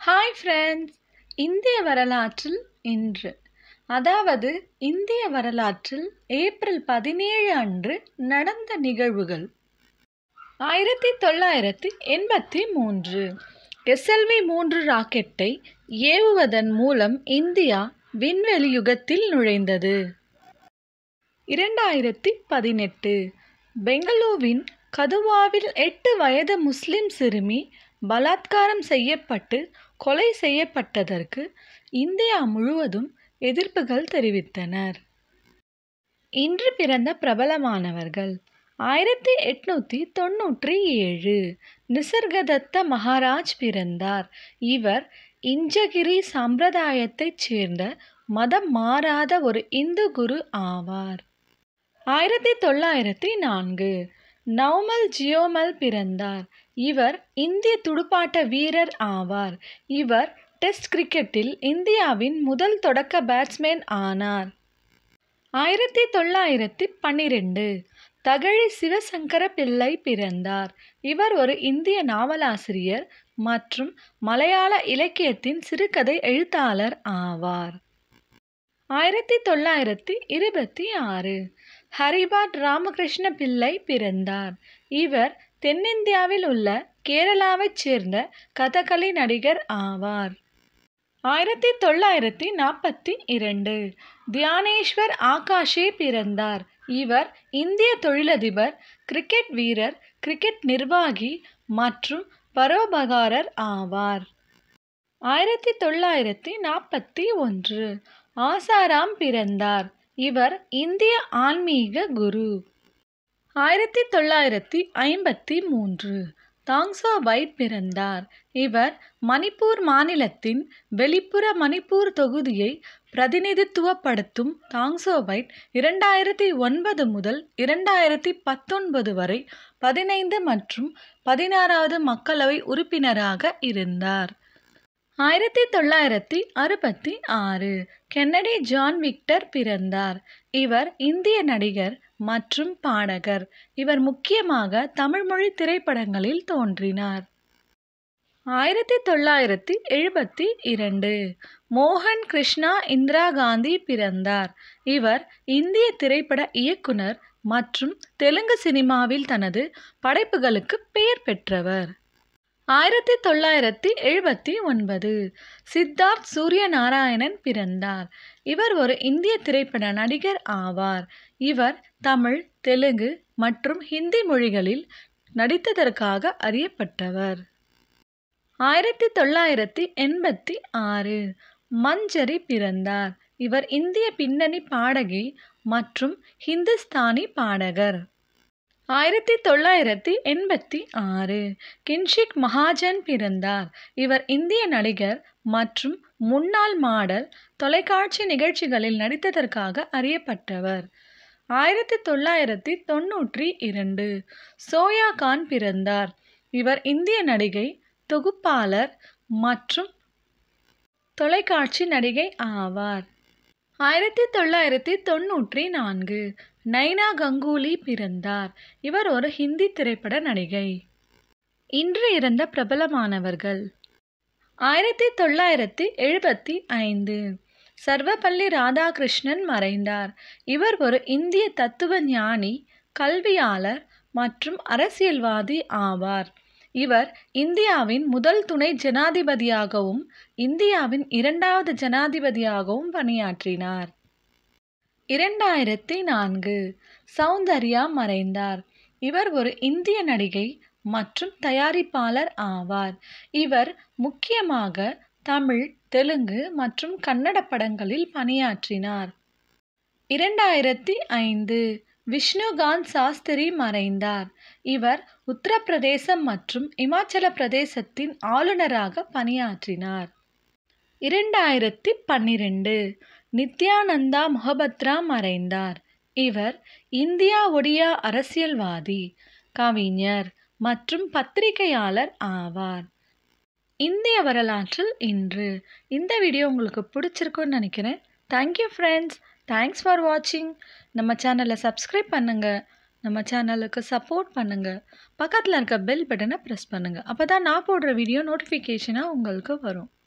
hi friends இந்திய வரலாற்றில் இன்று அதாவது இந்திய வரலாற்றில் ஏப்ரல் பதினேழு அன்று நடந்த நிகழ்வுகள் ஆயிரத்தி தொள்ளாயிரத்தி எண்பத்தி மூன்று எஸ்எல்வி மூன்று ராக்கெட்டை ஏவுவதன் மூலம் இந்தியா விண்வெளி யுகத்தில் நுழைந்தது இரண்டாயிரத்தி பதினெட்டு பெங்களூவின் கதுவாவில் எட்டு வயது முஸ்லிம் சிறுமி பலாத்காரம் செய்யப்பட்டு கொலை செய்யப்பட்டதற்கு இந்தியா முழுவதும் எதிர்ப்புகள் தெரிவித்தனர் இன்று பிறந்த பிரபலமானவர்கள் ஆயிரத்தி எட்நூற்றி தொண்ணூற்றி ஏழு நிசர்கதத்த மகாராஜ் பிறந்தார் இவர் இஞ்சகிரி சம்பிரதாயத்தைச் சேர்ந்த மதம் மாறாத ஒரு இந்து குரு ஆவார் ஆயிரத்தி தொள்ளாயிரத்தி நான்கு நவ்மல் ஜியோமல் பிறந்தார் இவர் இந்திய துடுப்பாட்ட வீரர் ஆவார் இவர் டெஸ்ட் கிரிக்கெட்டில் இந்தியாவின் முதல் தொடக்க பேட்ஸ்மேன் ஆனார் ஆயிரத்தி தொள்ளாயிரத்தி பன்னிரெண்டு தகழி சிவசங்கர பிள்ளை பிறந்தார் இவர் ஒரு இந்திய நாவலாசிரியர் மற்றும் மலையாள இலக்கியத்தின் சிறுகதை எழுத்தாளர் ஆவார் ஆயிரத்தி தொள்ளாயிரத்தி இருபத்தி ஆறு ஹரிபாட் ராமகிருஷ்ண பிள்ளை பிறந்தார் இவர் தென்னிந்தியாவில் உள்ள கேரளாவைச் சேர்ந்த கதகளி நடிகர் ஆவார் ஆயிரத்தி தொள்ளாயிரத்தி நாற்பத்தி இரண்டு தியானேஸ்வர் ஆகாஷே பிறந்தார் இவர் இந்திய தொழிலதிபர் கிரிக்கெட் வீரர் கிரிக்கெட் நிர்வாகி மற்றும் பரோபகாரர் ஆவார் ஆயிரத்தி தொள்ளாயிரத்தி நாற்பத்தி ஒன்று ஆசாராம் பிறந்தார் இவர் இந்திய ஆன்மீக குரு ஆயிரத்தி தொள்ளாயிரத்தி ஐம்பத்தி மூன்று தாங்சோ வைட் பிறந்தார் இவர் மணிப்பூர் மாநிலத்தின் வெளிப்புற மணிப்பூர் தொகுதியை பிரதிநிதித்துவப்படுத்தும் தாங்சோ வைட் இரண்டாயிரத்தி ஒன்பது முதல் இரண்டாயிரத்தி பத்தொன்பது வரை பதினைந்து மற்றும் பதினாறாவது மக்களவை உறுப்பினராக இருந்தார் ஆயிரத்தி தொள்ளாயிரத்தி அறுபத்தி ஆறு கென்னடி ஜான் விக்டர் பிறந்தார் இவர் இந்திய நடிகர் மற்றும் பாடகர் இவர் முக்கியமாக தமிழ்மொழி திரைப்படங்களில் தோன்றினார் ஆயிரத்தி தொள்ளாயிரத்தி எழுபத்தி இரண்டு மோகன் கிருஷ்ணா இந்திரா காந்தி பிறந்தார் இவர் இந்திய திரைப்பட இயக்குனர் மற்றும் தெலுங்கு சினிமாவில் தனது படைப்புகளுக்கு பெயர் பெற்றவர் ஆயிரத்தி தொள்ளாயிரத்தி எழுபத்தி ஒன்பது சித்தார்த் சூரிய நாராயணன் பிறந்தார் இவர் ஒரு இந்திய திரைப்பட நடிகர் ஆவார் இவர் தமிழ் தெலுங்கு மற்றும் ஹிந்தி மொழிகளில் நடித்ததற்காக அறியப்பட்டவர் ஆயிரத்தி தொள்ளாயிரத்தி எண்பத்தி ஆறு மஞ்சரி பிறந்தார் இவர் இந்திய பின்னணி பாடகி மற்றும் ஹிந்துஸ்தானி பாடகர் ஆயிரத்தி தொள்ளாயிரத்தி எண்பத்தி ஆறு கின்ஷிக் மகாஜன் பிறந்தார் இவர் இந்திய நடிகர் மற்றும் முன்னாள் மாடல் தொலைக்காட்சி நிகழ்ச்சிகளில் நடித்ததற்காக அறியப்பட்டவர் ஆயிரத்தி தொள்ளாயிரத்தி தொன்னூற்றி இரண்டு சோயா கான் பிறந்தார் இவர் இந்திய நடிகை தொகுப்பாளர் மற்றும் தொலைக்காட்சி நடிகை ஆவார் ஆயிரத்தி தொள்ளாயிரத்தி தொன்னூற்றி நான்கு நைனா கங்குலி பிறந்தார் இவர் ஒரு ஹிந்தி திரைப்பட நடிகை இன்று இறந்த பிரபலமானவர்கள் ஆயிரத்தி தொள்ளாயிரத்தி எழுபத்தி ஐந்து சர்வபள்ளி ராதாகிருஷ்ணன் மறைந்தார் இவர் ஒரு இந்திய தத்துவ ஞானி கல்வியாளர் மற்றும் அரசியல்வாதி ஆவார் இவர் இந்தியாவின் முதல் துணை ஜனாதிபதியாகவும் இந்தியாவின் இரண்டாவது ஜனாதிபதியாகவும் பணியாற்றினார் இரண்டாயிரத்தி நான்கு சௌந்தர்யா மறைந்தார் இவர் ஒரு இந்திய நடிகை மற்றும் தயாரிப்பாளர் ஆவார் இவர் முக்கியமாக தமிழ் தெலுங்கு மற்றும் கன்னட படங்களில் பணியாற்றினார் இரண்டாயிரத்தி ஐந்து விஷ்ணுகாந்த் சாஸ்திரி மறைந்தார் இவர் உத்தரப்பிரதேசம் மற்றும் இமாச்சல பிரதேசத்தின் ஆளுநராக பணியாற்றினார் இரண்டாயிரத்தி பன்னிரெண்டு நித்யானந்தா மொஹபத்ரா மறைந்தார் இவர் இந்தியா ஒடியா அரசியல்வாதி கவிஞர் மற்றும் பத்திரிகையாளர் ஆவார் இந்திய வரலாற்றில் இன்று இந்த வீடியோ உங்களுக்கு பிடிச்சிருக்குன்னு நினைக்கிறேன் தேங்க்யூ ஃப்ரெண்ட்ஸ் தேங்க்ஸ் ஃபார் வாட்சிங் நம்ம சேனலை சப்ஸ்கிரைப் பண்ணுங்கள் நம்ம சேனலுக்கு சப்போர்ட் பண்ணுங்கள் பக்கத்தில் இருக்க பெல் பட்டனை ப்ரெஸ் பண்ணுங்கள் அப்போ தான் நான் போடுற வீடியோ நோட்டிஃபிகேஷனாக உங்களுக்கு வரும்